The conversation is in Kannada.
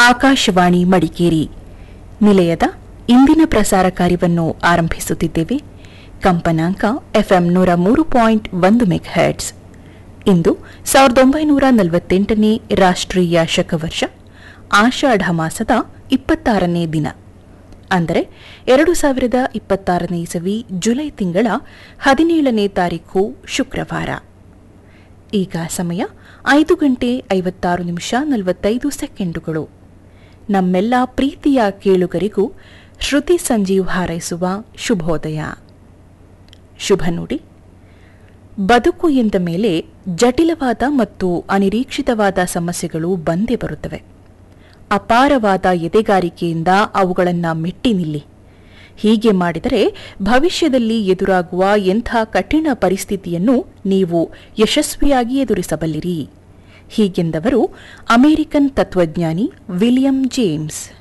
ಆಕಾಶವಾಣಿ ಮಡಿಕೇರಿ ನಿಲಯದ ಇಂದಿನ ಪ್ರಸಾರ ಕಾರ್ಯವನ್ನು ಆರಂಭಿಸುತ್ತಿದ್ದೇವೆ ಕಂಪನಾಂಕ ಎಫ್ಎಂ ನೂರ ಮೂರು ಪಾಯಿಂಟ್ ಒಂದು ಮೆಗಾಹೆಟ್ಸ್ ಇಂದು ಸಾವಿರದ ಒಂಬೈನೂರ ನಲವತ್ತೆಂಟನೇ ರಾಷ್ಟ್ರೀಯ ಶಕವರ್ಷ ಆಷಾಢ ಮಾಸದ ಇಪ್ಪತ್ತಾರನೇ ದಿನ ಅಂದರೆ ಎರಡು ಸಾವಿರದ ಇಪ್ಪತ್ತಾರನೇ ಇಸವಿ ಜುಲೈ ತಿಂಗಳ ಹದಿನೇಳನೇ ತಾರೀಖು ಶುಕ್ರವಾರ ಈಗ ಸಮಯ ಐದು ಗಂಟೆ ಐವತ್ತಾರು ನಿಮಿಷ ನಲವತ್ತೈದು ಸೆಕೆಂಡುಗಳು ನಮ್ಮೆಲ್ಲ ಪ್ರೀತಿಯ ಕೇಳುಗರಿಗೂ ಶ್ರುತಿ ಸಂಜೀವ್ ಹಾರೈಸುವ ಶುಭೋದಯ ಶುಭ ನುಡಿ ಬದುಕು ಎಂದ ಮೇಲೆ ಜಟಿಲವಾದ ಮತ್ತು ಅನಿರೀಕ್ಷಿತವಾದ ಸಮಸ್ಯೆಗಳು ಬಂದೇ ಬರುತ್ತವೆ ಅಪಾರವಾದ ಎದೆಗಾರಿಕೆಯಿಂದ ಅವುಗಳನ್ನು ಮೆಟ್ಟಿ ನಿಲ್ಲಿ ಹೀಗೆ ಮಾಡಿದರೆ ಭವಿಷ್ಯದಲ್ಲಿ ಎದುರಾಗುವ ಎಂಥ ಕಠಿಣ ಪರಿಸ್ಥಿತಿಯನ್ನು ನೀವು ಯಶಸ್ವಿಯಾಗಿ ಎದುರಿಸಬಲ್ಲಿರಿ ಹೀಗೆಂದವರು ಅಮೆರಿಕನ್ ತತ್ವಜ್ಞಾನಿ ವಿಲಿಯಂ ಜೇಮ್ಸ್